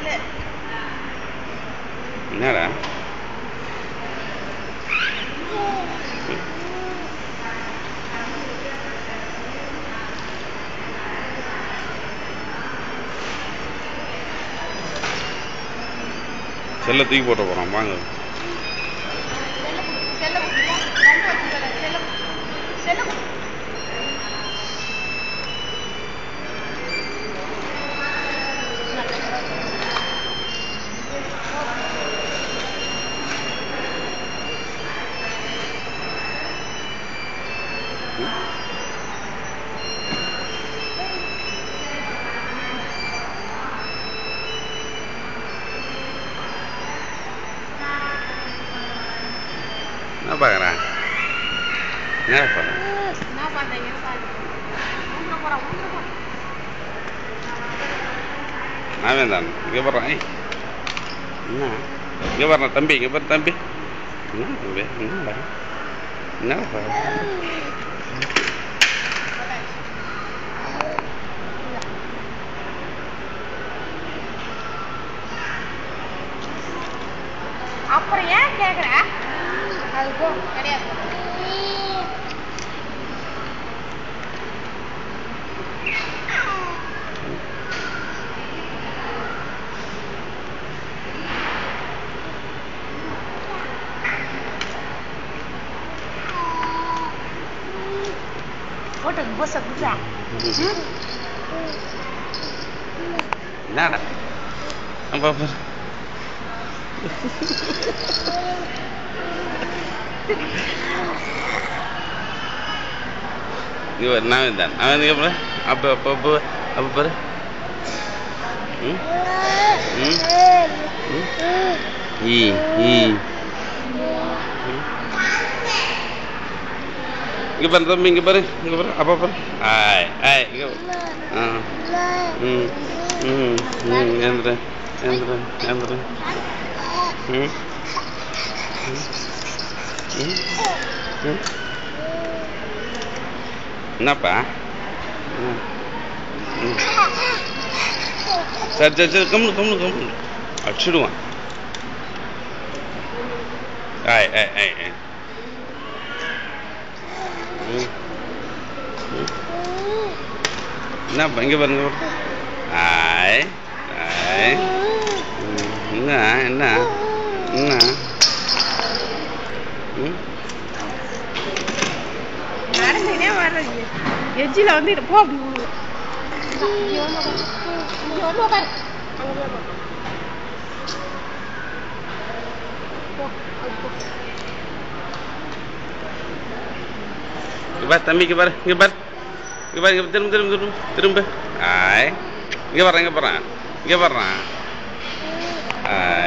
என்னடா செல்ல தூக்கி போட்ட போறான் வாங்க என்ன பார்க்குறேன் என்ன பார்க்குறேன் என்ன பண்றீங்க உள்ள போறா உள்ள போறா நாவே தான் இங்கே வர்றேன் ஏய் என்ன இங்கே வர்றேன் தம்பி இங்கே பாரு தம்பி என்ன தம்பி என்னடா என்னடா பார்க்குறேன் அப்புறம் ஏன் கேக்குற அது போ கிடையாது போட்டு போச குச்சா என்னடா அப்பா பாரு இங்க பாரு நான் தான் அவன் இங்க பாரு அப்ப அப்ப அப்ப அப்ப பாரு ம் ம் ம் ஈ ஈ ம். இங்க பாரு தம்பி இங்க பாரு இங்க பாரு அப்பா பாரு ஆய் ஆய் இங்க பாரு. ஆ ம் ம் ம் ஏந்திர ஏந்திர ஏந்திர ம் ம் ம் ம் என்னப்பா ம் ம் சரி சரி சரி கம்முனு கம்முனு கம்முனு அடிச்சிடுவான் ஆய் ஆய் ஆய் ஆய் ம் ம் என்னப்பா இங்கே பாருங்க பாரு. ஆய் ஆய் ம், என்ன என்ன என்ன ம் நடந்துக்கிட்டே வர்றது எஜ்ஜில் வந்து இது போ அப்படி விழுவு. இங்க வந்து உட்காரு. இங்க வந்து உட்காரு. அங்க போய் உட்காரு. போ, அது போ. இங்க பாரு தம்பி இங்க பாரு இங்க பாரு இங்க பாரு இங்க திரும்ப திரும்ப திரும்ப திரும்ப ஆய் இங்க வர்றேன் இங்க போறேன் இங்க வர்றேன் ஆய்